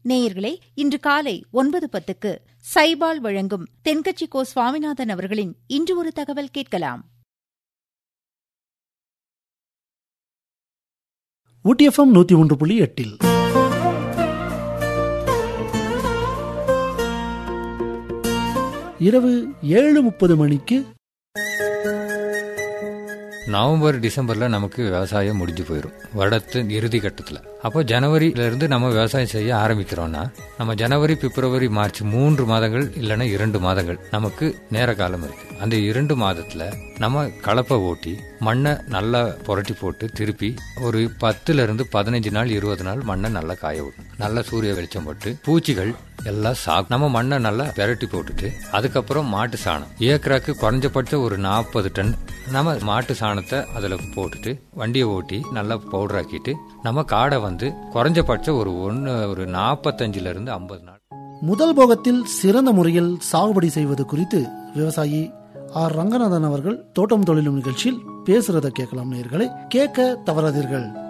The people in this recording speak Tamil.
நேயர்களே இன்று காலை ஒன்பது பத்துக்கு சைபால் வழங்கும் தென்கட்சி கோ சுவாமிநாதன் அவர்களின் இன்று ஒரு தகவல் கேட்கலாம் ஊட்டி எஃப்எம் நூத்தி ஒன்று புள்ளி எட்டில் இரவு ஏழு முப்பது மணிக்கு நவம்பர் டிசம்பர்ல நமக்கு விவசாயம் முடிஞ்சு போயிடும் வருடத்தின் இறுதி கட்டத்தில் அப்போ ஜனவரியில இருந்து நம்ம விவசாயம் செய்ய ஆரம்பிக்கிறோம்னா நம்ம ஜனவரி பிப்ரவரி மார்ச் மூன்று மாதங்கள் இல்லைன்னா இரண்டு மாதங்கள் நமக்கு நேர காலம் இருக்கு அந்த இரண்டு மாதத்துல நம்ம கலப்பை ஓட்டி மண்ணை நல்லா புரட்டி போட்டு திருப்பி ஒரு பத்துல இருந்து பதினஞ்சு நாள் இருபது நாள் மண்ணை நல்லா காய விடணும் நல்லா சூரிய வெளிச்சம் போட்டு பூச்சிகள் எல்லாம் சாப்பிடும் நம்ம மண்ணை நல்லா பெரட்டி போட்டுட்டு அதுக்கப்புறம் மாட்டு சாணம் ஏக்கராக்கு குறைஞ்சபட்சம் ஒரு நாற்பது டன் நம்ம மாட்டு சாணத்தை அதில் போட்டுட்டு வண்டியை ஓட்டி நல்லா பவுடர் ஆக்கிட்டு நம்ம காடை வந்து குறைஞ்சபட்சம் ஒரு ஒன்று ஒரு நாற்பத்தஞ்சுல இருந்து ஐம்பது நாள் முதல் போகத்தில் சிறந்த முறையில் சாகுபடி செய்வது குறித்து விவசாயி ஆர் ரங்கநாதன் அவர்கள் தோட்டம் தொழிலும் நிகழ்ச்சியில் பேசுறத கேட்கலாம் நேயர்களே கேட்க தவறாதீர்கள்